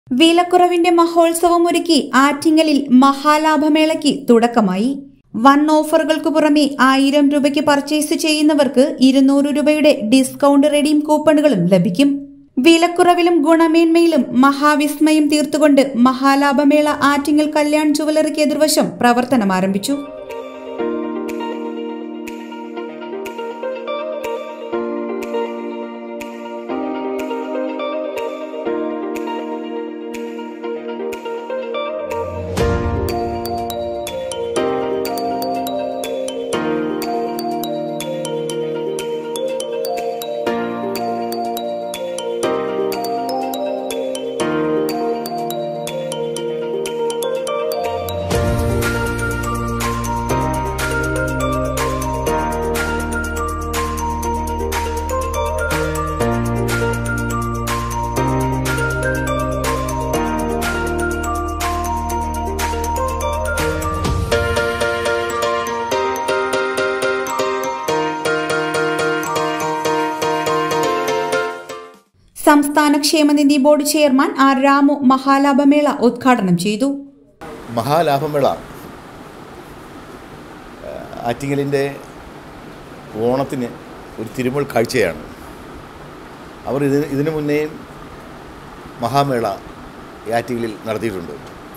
വിലക്കുറവിന്റെ മഹോത്സവം ഒരുക്കി ആറ്റിങ്ങലിൽ മഹാലാഭമേളയ്ക്ക് തുടക്കമായി വൻ ഓഫറുകൾക്ക് പുറമെ ആയിരം രൂപയ്ക്ക് പർച്ചേസ് ചെയ്യുന്നവർക്ക് ഇരുന്നൂറ് രൂപയുടെ ഡിസ്കൗണ്ട് റെഡീം കൂപ്പണുകളും ലഭിക്കും വിലക്കുറവിലും ഗുണമേന്മയിലും മഹാവിസ്മയം തീർത്തുകൊണ്ട് മഹാലാഭമേള ആറ്റിങ്ങൽ കല്യാൺ ജുവലറിക്ക് എതിർവശം പ്രവർത്തനം ആരംഭിച്ചു സംസ്ഥാന ക്ഷേമനിധി ബോർഡ് ചെയർമാൻ ആർ രാമു മഹാലാഭമേള ഉദ്ഘാടനം ചെയ്തു മഹാലാഭമേള ആറ്റിങ്ങലിൻ്റെ ഓണത്തിന് ഒരു തിരുമുൾ കാഴ്ചയാണ് അവർ ഇതിന് ഇതിനു മുന്നേയും മഹാമേള ഈ ആറ്റിങ്ങലിൽ നടത്തിയിട്ടുണ്ട്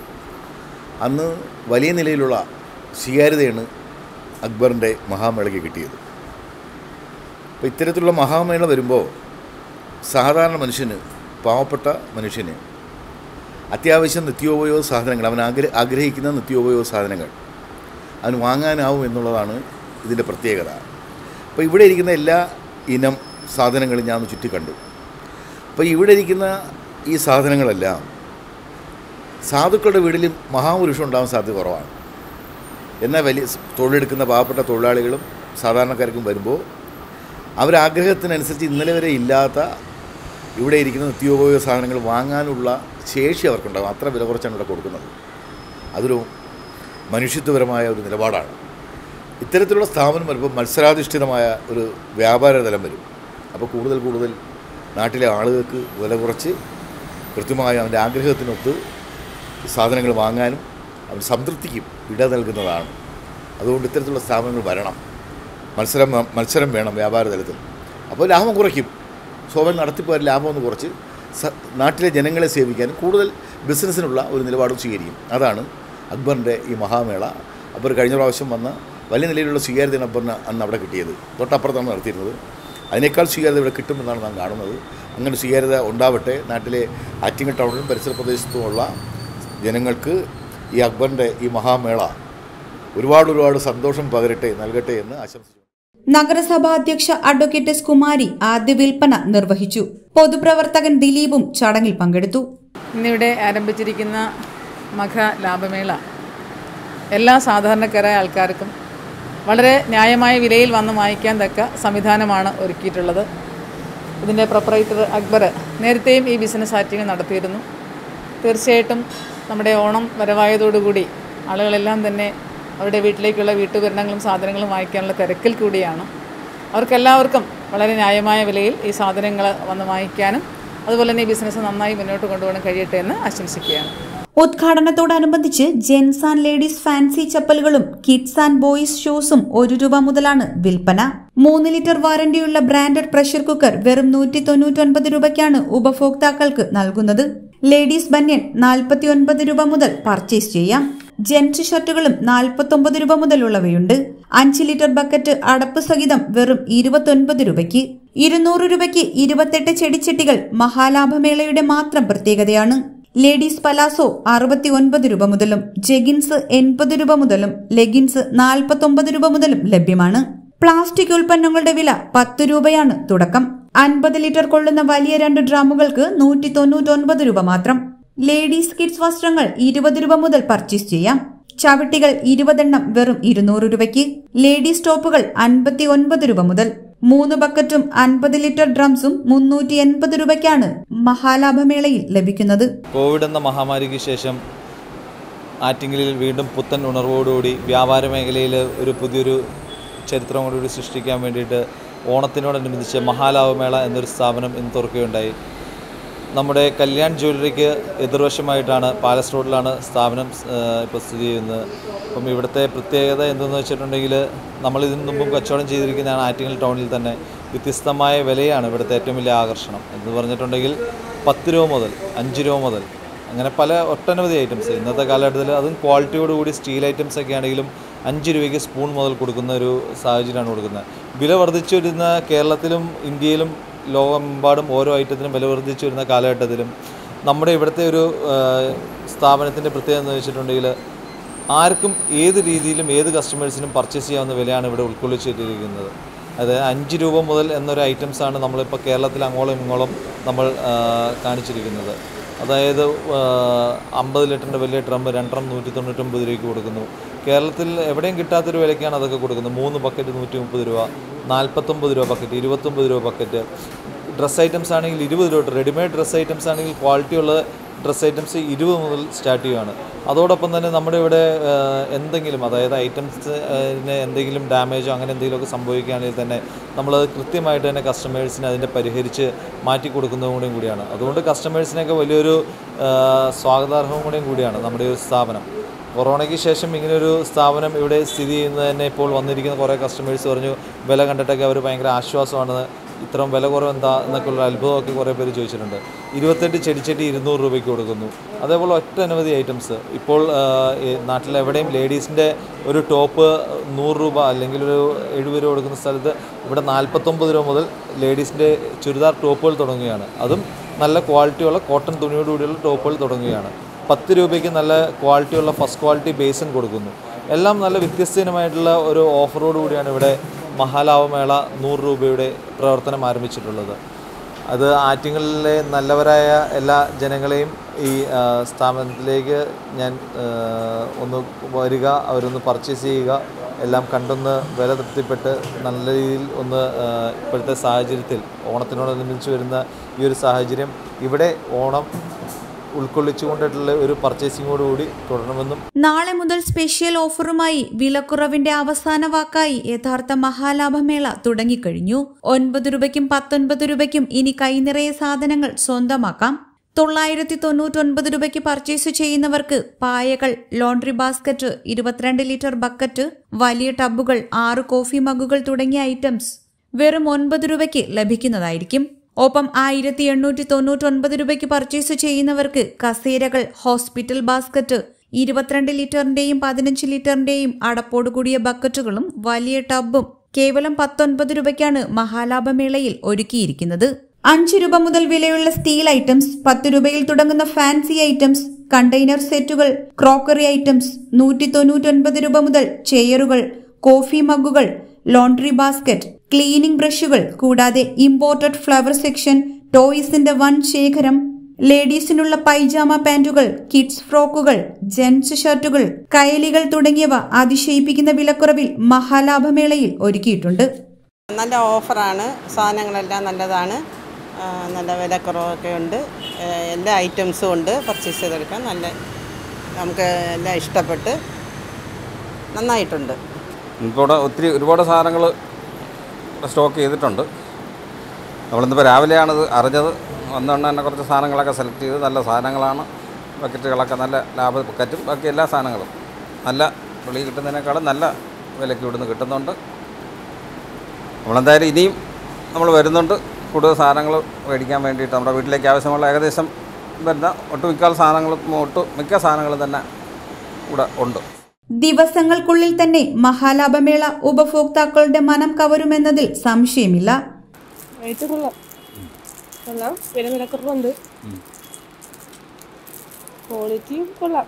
അന്ന് വലിയ നിലയിലുള്ള സ്വീകാര്യതയാണ് അക്ബറിൻ്റെ മഹാമേളയ്ക്ക് കിട്ടിയത് അപ്പോൾ ഇത്തരത്തിലുള്ള മഹാമേള വരുമ്പോൾ സാധാരണ മനുഷ്യന് പാവപ്പെട്ട മനുഷ്യന് അത്യാവശ്യം നിത്യോപയോഗ സാധനങ്ങൾ അവൻ ആഗ്ര ആഗ്രഹിക്കുന്ന നിത്യോപയോഗ സാധനങ്ങൾ അവന് വാങ്ങാനാവും എന്നുള്ളതാണ് ഇതിൻ്റെ പ്രത്യേകത അപ്പോൾ ഇവിടെ ഇരിക്കുന്ന എല്ലാ ഇനം സാധനങ്ങളും ഞാൻ ഒന്ന് ചുറ്റിക്കണ്ടു അപ്പോൾ ഇവിടെ ഇരിക്കുന്ന ഈ സാധനങ്ങളെല്ലാം സാധുക്കളുടെ വീട്ടിൽ മഹാപുരുഷം ഉണ്ടാകാൻ സാധ്യത കുറവാണ് എന്നാൽ വലിയ തൊഴിലെടുക്കുന്ന പാവപ്പെട്ട തൊഴിലാളികളും സാധാരണക്കാർക്കും വരുമ്പോൾ അവരാഗ്രഹത്തിനനുസരിച്ച് ഇന്നലെ വരെ ഇല്ലാത്ത ഇവിടെ ഇരിക്കുന്ന നിത്യോപയോഗ സാധനങ്ങൾ വാങ്ങാനുള്ള ശേഷി അവർക്കുണ്ടാകും അത്ര വില കുറച്ചാണ് ഇവിടെ കൊടുക്കുന്നത് അതൊരു മനുഷ്യത്വപരമായ ഒരു നിലപാടാണ് ഇത്തരത്തിലുള്ള സ്ഥാപനം വരുമ്പോൾ മത്സരാധിഷ്ഠിതമായ ഒരു വ്യാപാര തലം വരും അപ്പോൾ കൂടുതൽ കൂടുതൽ നാട്ടിലെ ആളുകൾക്ക് വില കുറച്ച് കൃത്യമായ അവൻ്റെ ആഗ്രഹത്തിനൊത്ത് സാധനങ്ങൾ വാങ്ങാനും അവൻ സംതൃപ്തിക്കും ഇട നൽകുന്നതാണ് അതുകൊണ്ട് ഇത്തരത്തിലുള്ള സ്ഥാപനങ്ങൾ വരണം മത്സരം മത്സരം വേണം വ്യാപാര തലത്തിൽ അപ്പോൾ ലാഭം കുറയ്ക്കും സ്വാഭാവികം നടത്തിപ്പോയ ലാഭം ഒന്ന് കുറച്ച് സ നാട്ടിലെ ജനങ്ങളെ സേവിക്കാനും കൂടുതൽ ബിസിനസ്സിനുള്ള ഒരു നിലപാടും സ്വീകരിക്കും അതാണ് അക്ബറിൻ്റെ ഈ മഹാമേള അക്ബർ കഴിഞ്ഞ പ്രാവശ്യം വന്ന വലിയ നിലയിലുള്ള സ്വീകാര്യതയാണ് അക്ബറിന് അന്ന് അവിടെ കിട്ടിയത് തൊട്ടപ്പുറത്താണ് നടത്തിയിരുന്നത് അതിനേക്കാൾ സ്വീകാര്യത ഇവിടെ കിട്ടുമെന്നാണ് നാം കാണുന്നത് അങ്ങനെ സ്വീകാര്യത ഉണ്ടാവട്ടെ നാട്ടിലെ ആറ്റിങ്ങൽ ടൗണിലും പരിസര പ്രദേശത്തുമുള്ള ജനങ്ങൾക്ക് ഈ അക്ബറിൻ്റെ ഈ മഹാമേള ഒരുപാട് ഒരുപാട് സന്തോഷം പകരട്ടെ നൽകട്ടെ എന്ന് ആശംസിച്ചു നഗരസഭാ അധ്യക്ഷ അഡ്വക്കേറ്റ് എസ് കുമാരി ആദ്യ വിൽപ്പന നിർവഹിച്ചു പൊതുപ്രവർത്തകൻ ദിലീപും ചടങ്ങിൽ പങ്കെടുത്തു ഇന്നിവിടെ ആരംഭിച്ചിരിക്കുന്ന മഖ ലാഭമേള എല്ലാ സാധാരണക്കാരായ ആൾക്കാർക്കും വളരെ ന്യായമായ വിലയിൽ വന്ന് വാങ്ങിക്കാൻ തക്ക സംവിധാനമാണ് ഒരുക്കിയിട്ടുള്ളത് ഇതിൻ്റെ പ്രൊപ്പറേറ്റർ അക്ബർ നേരത്തെയും ഈ ബിസിനസ് ആറ്റിങ് നടത്തിയിരുന്നു തീർച്ചയായിട്ടും നമ്മുടെ ഓണം വരവായതോടുകൂടി ആളുകളെല്ലാം തന്നെ അവരുടെ വീട്ടിലേക്കുള്ള വീട്ടുപകരണങ്ങളും സാധനങ്ങളും വാങ്ങിക്കാനുള്ള തിരക്കിൽ കൂടിയാണ് അവർക്കെല്ലാവർക്കും വളരെ ന്യായമായ വിലയിൽ ഈ സാധനങ്ങൾ വന്ന് വാങ്ങിക്കാനും അതുപോലെ തന്നെ ഈ ബിസിനസ് നന്നായി മുന്നോട്ട് കൊണ്ടുപോകാൻ കഴിയട്ടെ എന്ന് ആശംസിക്കുകയാണ് ഉദ്ഘാടനത്തോടനുബന്ധിച്ച് ജെൻസ് ആൻഡ് ലേഡീസ് ഫാൻസി ചപ്പലുകളും കിഡ്സ് ആൻഡ് ബോയ്സ് ഷൂസും ഒരു രൂപ മുതലാണ് വിൽപ്പന മൂന്ന് ലിറ്റർ വാറന്റിയുള്ള ബ്രാൻഡഡ് പ്രഷർ കുക്കർ വെറും നൂറ്റി തൊണ്ണൂറ്റൊൻപത് രൂപയ്ക്കാണ് ഉപഭോക്താക്കൾക്ക് നൽകുന്നത് ലേഡീസ് ബന്യൻ നാൽപ്പത്തി ഒൻപത് രൂപ മുതൽ പർച്ചേസ് ചെയ്യാം ജെൻസ് ഷർട്ടുകളും നാൽപ്പത്തൊമ്പത് രൂപ മുതലുള്ളവയുണ്ട് അഞ്ച് ലിറ്റർ ബക്കറ്റ് അടപ്പ് സഹിതം വെറും ഇരുപത്തൊൻപത് രൂപയ്ക്ക് ഇരുന്നൂറ് രൂപയ്ക്ക് ഇരുപത്തെട്ട് ചെടിച്ചട്ടികൾ മഹാലാഭമേളയുടെ മാത്രം പ്രത്യേകതയാണ് ലേഡീസ് പലാസോ അറുപത്തി ഒൻപത് രൂപ മുതലും ജെഗിൻസ് എൺപത് രൂപ മുതലും ലെഗിൻസ് നാൽപ്പത്തൊമ്പത് രൂപ മുതലും ലഭ്യമാണ് പ്ലാസ്റ്റിക് ഉൽപ്പന്നങ്ങളുടെ വില പത്ത് രൂപയാണ് തുടക്കം അൻപത് ലിറ്റർ കൊള്ളുന്ന വലിയ രണ്ട് ഡ്രമ്മുകൾക്ക് നൂറ്റി തൊണ്ണൂറ്റൊൻപത് രൂപ മാത്രം ലേഡീസ് കിഡ്സ് വസ്ത്രങ്ങൾ ഇരുപത് രൂപ മുതൽ പർച്ചേസ് ചെയ്യാം ചവിട്ടികൾ ഇരുപതെണ്ണം വെറും ഇരുന്നൂറ് രൂപയ്ക്ക് ലേഡീസ് ടോപ്പുകൾ അൻപത്തി ഒൻപത് രൂപ മുതൽ മൂന്ന് ബക്കറ്റും അൻപത് ലിറ്റർ ഡ്രംസും മുന്നൂറ്റി എൺപത് രൂപയ്ക്കാണ് മഹാലാഭമേളയിൽ ലഭിക്കുന്നത് കോവിഡ് എന്ന മഹാമാരിക്ക് ശേഷം ആറ്റിങ്ങലിൽ വീണ്ടും പുത്തൻ ഉണർവോടുകൂടി വ്യാപാര മേഖലയിൽ ഒരു പുതിയൊരു ചരിത്രം കൂടി സൃഷ്ടിക്കാൻ വേണ്ടിയിട്ട് ഓണത്തിനോടനുബന്ധിച്ച് മഹാലാഭമേള എന്നൊരു സ്ഥാപനം ഇന്ന് തുറക്കുകയുണ്ടായി നമ്മുടെ കല്യാൺ ജ്വല്ലറിക്ക് എതിർവശമായിട്ടാണ് പാലസ് റോഡിലാണ് സ്ഥാപനം ഇപ്പോൾ സ്ഥിതി ചെയ്യുന്നത് അപ്പം ഇവിടുത്തെ പ്രത്യേകത എന്തെന്ന് വെച്ചിട്ടുണ്ടെങ്കിൽ നമ്മൾ ഇതിനു മുമ്പും കച്ചവടം ചെയ്തിരിക്കുന്നതാണ് ആറ്റിങ്ങൽ ടൗണിൽ തന്നെ വ്യത്യസ്തമായ വിലയാണ് ഇവിടുത്തെ ഏറ്റവും വലിയ ആകർഷണം എന്ന് പറഞ്ഞിട്ടുണ്ടെങ്കിൽ പത്ത് രൂപ മുതൽ അഞ്ച് രൂപ മുതൽ അങ്ങനെ പല ഒട്ടനവധി ഐറ്റംസ് ഇന്നത്തെ കാലഘട്ടത്തിൽ അതും ക്വാളിറ്റിയോട് കൂടി സ്റ്റീൽ ഐറ്റംസ് ഒക്കെ ആണെങ്കിലും അഞ്ച് രൂപയ്ക്ക് സ്പൂൺ മുതൽ കൊടുക്കുന്ന ഒരു സാഹചര്യമാണ് കൊടുക്കുന്നത് വില വർദ്ധിച്ചു വരുന്ന കേരളത്തിലും ഇന്ത്യയിലും ലോകമെമ്പാടും ഓരോ ഐറ്റത്തിനും വില വർദ്ധിച്ചു വരുന്ന കാലഘട്ടത്തിലും നമ്മുടെ ഇവിടുത്തെ ഒരു സ്ഥാപനത്തിൻ്റെ പ്രത്യേകത എന്ന് വെച്ചിട്ടുണ്ടെങ്കിൽ ആർക്കും ഏത് രീതിയിലും ഏത് കസ്റ്റമേഴ്സിനും പർച്ചേസ് ചെയ്യാവുന്ന വിലയാണ് ഇവിടെ ഉൾക്കൊള്ളിച്ചിട്ടിരിക്കുന്നത് അത് അഞ്ച് രൂപ മുതൽ എന്നൊരു ഐറ്റംസാണ് നമ്മളിപ്പോൾ കേരളത്തിൽ അങ്ങോളം ഇങ്ങോളം നമ്മൾ ആ, കാണിച്ചിരിക്കുന്നത് അതായത് അമ്പത് ലിറ്ററിൻ്റെ വലിയ ഡ്രം രണ്ടെണ്ണം നൂറ്റി തൊണ്ണൂറ്റൊമ്പത് രൂപയ്ക്ക് കൊടുക്കുന്നു കേരളത്തിൽ എവിടെയും കിട്ടാത്തൊരു വിലയ്ക്കാണ് അതൊക്കെ കൊടുക്കുന്നത് മൂന്ന് ബക്കറ്റ് നൂറ്റി മുപ്പത് രൂപ നാൽപ്പത്തൊമ്പത് രൂപ ബക്കറ്റ് ഇരുപത്തൊമ്പത് രൂപ ബക്കറ്റ് ഡ്രസ്സ് ഐറ്റംസ് ആണെങ്കിൽ ഇരുപത് രൂപ തൊട്ട് റെഡിമെയ്ഡ് ഡ്രസ്സ് ഐറ്റംസ് ആണെങ്കിൽ ക്വാളിറ്റി ഉള്ള ഡ്രസ്സ് ഐറ്റംസ് ഇരുപത് മുതൽ സ്റ്റാർട്ട് ചെയ്യുകയാണ് അതോടൊപ്പം തന്നെ നമ്മുടെ ഇവിടെ ആ, എന്തെങ്കിലും അതായത് ഐറ്റംസിന് എന്തെങ്കിലും ഡാമേജോ അങ്ങനെ എന്തെങ്കിലുമൊക്കെ സംഭവിക്കുകയാണെങ്കിൽ തന്നെ നമ്മളത് കൃത്യമായിട്ട് തന്നെ കസ്റ്റമേഴ്സിന് അതിൻ്റെ പരിഹരിച്ച് മാറ്റി കൊടുക്കുന്നതും കൂടെയും കൂടിയാണ് അതുകൊണ്ട് കസ്റ്റമേഴ്സിനൊക്കെ വലിയൊരു ആ, സ്വാഗതാർഹവും കൂടെയും കൂടിയാണ് നമ്മുടെ ഈ ഒരു സ്ഥാപനം കൊറോണയ്ക്ക് ശേഷം ഇങ്ങനൊരു സ്ഥാപനം ഇവിടെ സ്ഥിതി ചെയ്യുന്നത് തന്നെ ഇപ്പോൾ വന്നിരിക്കുന്ന കുറേ കസ്റ്റമേഴ്സ് പറഞ്ഞു വില കണ്ടിട്ടൊക്കെ അവർ ഭയങ്കര ആശ്വാസമാണ് ഇത്രയും വില കുറവ് എന്താ എന്നൊക്കെയുള്ള അത്ഭുതമൊക്കെ കുറേ പേര് ചോദിച്ചിട്ടുണ്ട് ഇരുപത്തെട്ട് ചെടിച്ചട്ടി ഇരുന്നൂറ് രൂപയ്ക്ക് കൊടുക്കുന്നു അതേപോലെ ഒറ്റനവധി ഐറ്റംസ് ഇപ്പോൾ ആ, ഈ നാട്ടിലെവിടെയും ലേഡീസിൻ്റെ ഒരു ടോപ്പ് നൂറ് രൂപ അല്ലെങ്കിൽ ഒരു എഴുപത് രൂപ കൊടുക്കുന്ന സ്ഥലത്ത് ഇവിടെ നാൽപ്പത്തൊമ്പത് രൂപ മുതൽ ലേഡീസിൻ്റെ ചുരിദാർ ടോപ്പുകൾ തുടങ്ങുകയാണ് അതും നല്ല ക്വാളിറ്റിയുള്ള കോട്ടൺ തുണിയോട് കൂടിയുള്ള ടോപ്പുകൾ തുടങ്ങുകയാണ് പത്ത് രൂപയ്ക്ക് നല്ല ക്വാളിറ്റിയുള്ള ഫസ്റ്റ് ക്വാളിറ്റി ബേസൻ കൊടുക്കുന്നു എല്ലാം നല്ല വ്യത്യസ്തമായിട്ടുള്ള ഒരു ഓഫറോട് കൂടിയാണ് ഇവിടെ മഹാലാഭമേള നൂറ് രൂപയുടെ പ്രവർത്തനം ആരംഭിച്ചിട്ടുള്ളത് അത് ആറ്റിങ്ങലിലെ നല്ലവരായ എല്ലാ ജനങ്ങളെയും ഈ ആ, സ്ഥാപനത്തിലേക്ക് ഞാൻ ആ, ഒന്ന് വരിക അവരൊന്ന് പർച്ചേസ് ചെയ്യുക എല്ലാം കണ്ടൊന്ന് വില തൃപ്തിപ്പെട്ട് നല്ല രീതിയിൽ ഒന്ന് ആ, ഇപ്പോഴത്തെ സാഹചര്യത്തിൽ ഓണത്തിനോടനുബന്ധിച്ച് വരുന്ന ഈ ഒരു സാഹചര്യം ഇവിടെ ഓണം ഉൾക്കൊള്ളിച്ചുകൊണ്ടിട്ടുള്ള ഒരു പർച്ചേസിങ്ങോടുകൂടി തുടരണമെന്നും നാളെ മുതൽ സ്പെഷ്യൽ ഓഫറുമായി വിലക്കുറവിന്റെ അവസാന വാക്കായി യഥാർത്ഥ മഹാലാഭമേള തുടങ്ങിക്കഴിഞ്ഞു ഒൻപത് രൂപയ്ക്കും പത്തൊൻപത് രൂപയ്ക്കും ഇനി കൈനിറയെ സാധനങ്ങൾ സ്വന്തമാക്കാം തൊള്ളായിരത്തി തൊണ്ണൂറ്റൊൻപത് രൂപയ്ക്ക് പർച്ചേസ് ചെയ്യുന്നവർക്ക് പായകൾ ലോണ്ടറി ബാസ്ക്കറ്റ് ഇരുപത്തിരണ്ട് ലിറ്റർ ബക്കറ്റ് വലിയ ടബുകൾ ആറ് കോഫി മഗുകൾ തുടങ്ങിയ ഐറ്റംസ് വെറും ഒൻപത് രൂപയ്ക്ക് ലഭിക്കുന്നതായിരിക്കും ഒപ്പം ആയിരത്തി എണ്ണൂറ്റി തൊണ്ണൂറ്റൊൻപത് രൂപയ്ക്ക് പർച്ചേസ് ചെയ്യുന്നവർക്ക് കസേരകൾ ഹോസ്പിറ്റൽ ബാസ്ക്കറ്റ് ഇരുപത്തിരണ്ട് ലിറ്ററിന്റെയും പതിനഞ്ച് ലിറ്ററിന്റെയും അടപ്പോട് കൂടിയ ബക്കറ്റുകളും വലിയ ടബും കേവലം പത്തൊൻപത് രൂപയ്ക്കാണ് മഹാലാഭമേളയിൽ ഒരുക്കിയിരിക്കുന്നത് അഞ്ച് രൂപ മുതൽ വിലയുള്ള സ്റ്റീൽ ഐറ്റംസ് പത്ത് രൂപയിൽ തുടങ്ങുന്ന ഫാൻസി ഐറ്റംസ് കണ്ടെയ്നർ സെറ്റുകൾ ക്രോക്കറി ഐറ്റംസ് നൂറ്റി തൊണ്ണൂറ്റൊൻപത് രൂപ മുതൽ ചെയറുകൾ കോഫി മഗ്ഗുകൾ ലോണ്ടറി ബാസ്ക്കറ്റ് ക്ലീനിംഗ് ബ്രഷുകൾ കൂടാതെ ഇമ്പോർട്ടഡ് ഫ്ലവർ സെക്ഷൻ ടോയ്സിന്റെ വൻ ശേഖരം ലേഡീസിനുള്ള പൈജാമ പാന്റുകൾ കിഡ്സ് ഫ്രോക്കുകൾ ജെൻസ് ഷർട്ടുകൾ കയലികൾ തുടങ്ങിയവ അതിശയിപ്പിക്കുന്ന വിലക്കുറവിൽ മഹാലാഭമേളയിൽ ഒരുക്കിയിട്ടുണ്ട് നല്ല ഓഫറാണ് സാധനങ്ങളെല്ലാം നല്ലതാണ് ആ, നല്ല വിലക്കുറവൊക്കെ ഉണ്ട് ഏ, എല്ലാ ഐറ്റംസും ഉണ്ട് പർച്ചേസ് ചെയ്തെടുക്കാൻ നല്ല നമുക്ക് എല്ലാം ഇഷ്ടപ്പെട്ട് നന്നായിട്ടുണ്ട് ഇപ്പോൾ ഇവിടെ ഒത്തിരി ഒരുപാട് സാധനങ്ങൾ സ്റ്റോക്ക് ചെയ്തിട്ടുണ്ട് നമ്മളിന്നിപ്പോൾ രാവിലെയാണിത് അറിഞ്ഞത് വന്നുകൊണ്ട് തന്നെ കുറച്ച് സാധനങ്ങളൊക്കെ സെലക്ട് ചെയ്ത് നല്ല സാധനങ്ങളാണ് ബക്കറ്റുകളൊക്കെ നല്ല ലാഭ ബക്കറ്റും ബാക്കി എല്ലാ സാധനങ്ങളും നല്ല വെളി കിട്ടുന്നതിനേക്കാളും നല്ല വിലയ്ക്ക് ഇവിടുന്ന് കിട്ടുന്നുണ്ട് നമ്മളെന്തായാലും ഇനിയും നമ്മൾ വരുന്നുണ്ട് കൂടുതൽ സാധനങ്ങൾ മേടിക്കാൻ വേണ്ടിയിട്ട് നമ്മുടെ വീട്ടിലേക്ക് ആവശ്യമുള്ള ഏകദേശം വരുന്ന ഒട്ടുമിക്ക സാധനങ്ങളും ഒട്ടുമിക്ക സാധനങ്ങളും തന്നെ ഇവിടെ ഉണ്ട് ദിവസങ്ങൾക്കുള്ളിൽ തന്നെ മഹാലാഭമേള ഉപഭോക്താക്കളുടെ മനം കവരുമെന്നതിൽ സംശയമില്ല റേറ്റ് കൊള്ളാം കൊള്ളാം വില വിലക്കുറവുണ്ട് ക്വാളിറ്റിയും കൊള്ളാം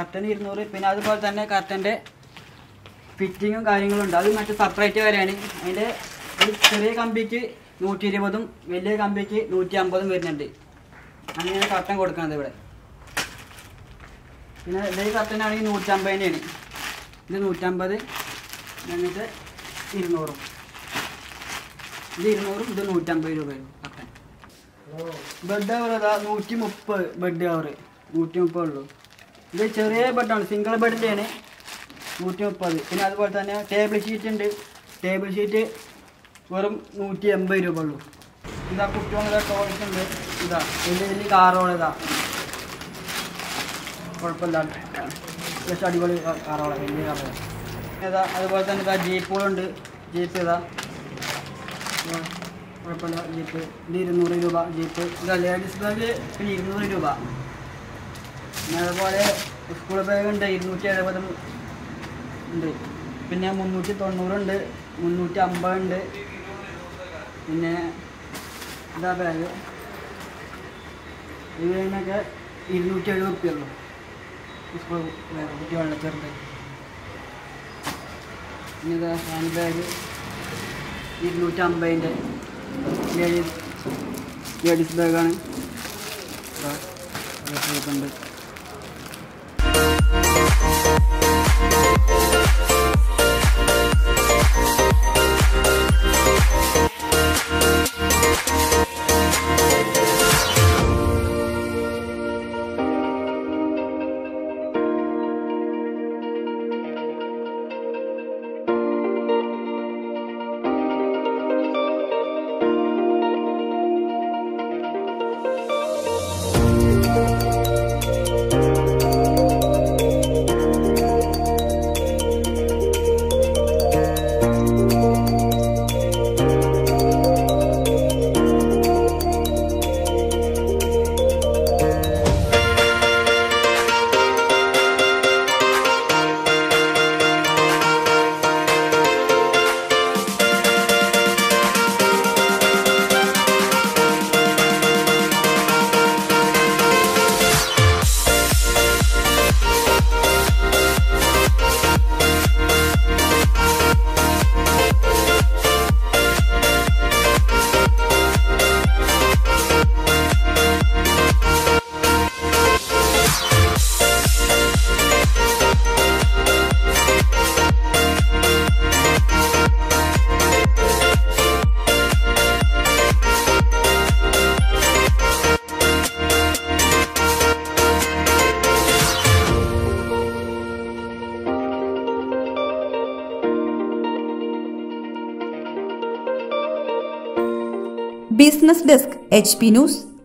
കർട്ടൻ ഇരുന്നൂറ് പിന്നെ അതുപോലെ തന്നെ കർട്ടൻ്റെ ഫിറ്റിങ്ങും കാര്യങ്ങളും ഉണ്ട് അത് മറ്റേ സെപ്പറേറ്റ് വരെയാണ് അതിൻ്റെ ഒരു ചെറിയ കമ്പിക്ക് നൂറ്റി ഇരുപതും വലിയ കമ്പിക്ക് നൂറ്റി അമ്പതും വരുന്നുണ്ട് അങ്ങനെയാണ് കർട്ടൻ കൊടുക്കുന്നത് ഇവിടെ പിന്നെ വലിയ കർട്ടനാണെങ്കിൽ നൂറ്റമ്പതിൻ്റെയാണ് ഇത് നൂറ്റമ്പത് എന്നിട്ട് ഇരുന്നൂറും ഇത് ഇരുന്നൂറും ഇത് നൂറ്റമ്പത് രൂപയും കർട്ടൻ ബെഡ് അവർ ഇതാ നൂറ്റി മുപ്പത് ബെഡ് അവർ നൂറ്റി മുപ്പത് ഉള്ളൂ ഇത് ചെറിയ ബെഡാണ് സിംഗിൾ ബെഡിൻ്റെയാണ് നൂറ്റി മുപ്പത് പിന്നെ അതുപോലെ തന്നെ ടേബിൾ ഷീറ്റ് ഉണ്ട് ടേബിൾ ഷീറ്റ് വെറും നൂറ്റി എൺപത് രൂപ ഉള്ളൂ ഇതാ കുട്ടികളുടെ ടോയ്സ് ഉണ്ട് ഇതാ വലിയ വലിയ കാറുകൾ ഇതാ കുഴപ്പമില്ല പക്ഷെ അടിപൊളി കാറുകളാണ് വലിയ കാറുകൾ ഇതാ അതുപോലെ തന്നെ ഇതാ ജീപ്പുകളുണ്ട് ജീപ്പ് ഇതാ ഇതാ, കുഴപ്പമില്ല ജീപ്പ് ഇത് ഇരുന്നൂറ് രൂപ ജീപ്പ് ഇതാ ലേഡീസ് ബാഗ് പിന്നെ ഇരുന്നൂറ് രൂപ പിന്നെ അതുപോലെ സ്കൂൾ ബാഗ് ഉണ്ട് ഇരുന്നൂറ്റി എഴുപത് ഉണ്ട് പിന്നെ മുന്നൂറ്റി തൊണ്ണൂറുണ്ട് മുന്നൂറ്റി അമ്പതുണ്ട് പിന്നെ ഇതാ ബാഗ് ഇതിനൊക്കെ ഇരുന്നൂറ്റി എഴുപത് റുപ്യ ഉള്ളൂ സ്കൂൾ ബാഗ് കുട്ടികളുടെ ചെറുത് പിന്നെ ഇതാ ഹാൻഡ് ബാഗ് ഇരുന്നൂറ്റി അമ്പതിൻ്റെ ലേഡീസ് ലേഡീസ് ബാഗാണ് ഇതാ, അതൊക്കെ ഉണ്ട് business desk H P news